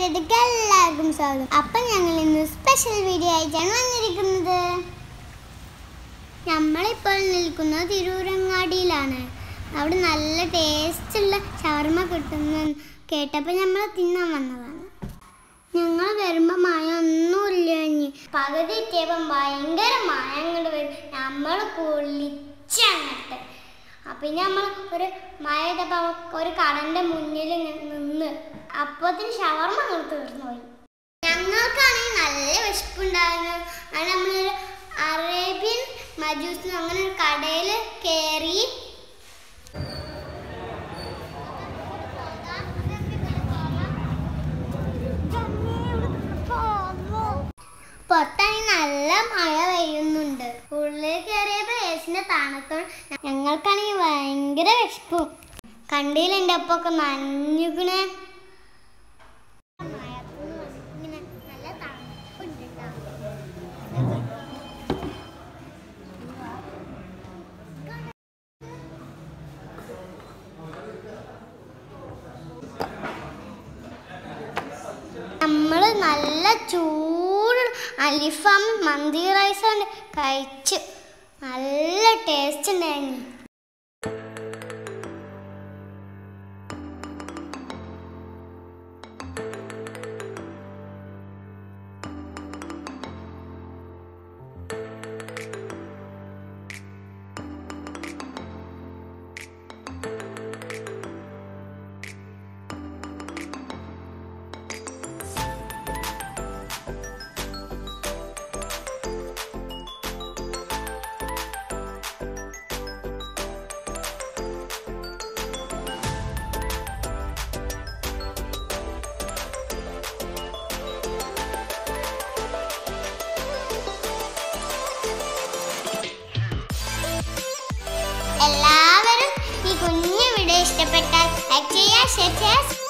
വീഡിയോയിലേക്ക് എല്ലാവർക്കും സ്വാഗതം അപ്പം ഞങ്ങൾ ഇന്ന് സ്പെഷ്യൽ വീഡിയോ ആയിട്ടാണ് വന്നിരിക്കുന്നത് നമ്മളിപ്പോൾ നിൽക്കുന്നത് തിരൂരങ്ങാടിയിലാണ് അവിടെ നല്ല ടേസ്റ്റുള്ള ഷവർമ കിട്ടുന്ന കേട്ടപ്പോൾ നമ്മൾ തിന്നാൻ വന്നതാണ് ഞങ്ങൾ വരുമ്പോൾ മഴ ഒന്നുമില്ല ഇനി പകുതി എത്തിയപ്പം ഭയങ്കര മഴ അങ്ങോട്ട് വരും നമ്മൾ കുളിച്ചങ്ങട്ട് പിന്നെ നമ്മൾ ഒരു മഴ പെയ്തപ്പോൾ ഒരു കടന്റെ മുന്നിൽ ഇങ്ങനെ നിന്ന് അപ്പത്തിന് ഷവർമ അങ്ങ് തീർന്നു പോയി ഞങ്ങൾക്കാണെങ്കിൽ നല്ല വിശപ്പുണ്ടായിരുന്നു അങ്ങനെ നമ്മളൊരു അറേബ്യൻ മജൂസ് അങ്ങനെ ഒരു കടയിൽ കയറി പുറത്താണെങ്കിൽ നല്ല മഴ പെയ്യുന്നുണ്ട് ഉള്ളിൽ കയറിയപ്പോൾ ഏസിന്റെ തണുത്തോണ്ട് ഞങ്ങൾക്കാണെങ്കിൽ ഭയങ്കര വിശപ്പും കണ്ടില്ല എൻ്റെ ഒപ്പൊക്കെ നനഞ്ഞുകണേ നമ്മൾ നല്ല ചൂട് അലിഫാം മന്തി റൈസ് കൊണ്ട് കഴിച്ചു നല്ല ടേസ്റ്റ് ഉണ്ടായിരുന്നു എല്ലാവരും ഈ കുഞ്ഞു വീഡിയോ ഇഷ്ടപ്പെട്ടാൽ ലൈക്ക് ചെയ്യുക ഷെയർ ചെയ്യുക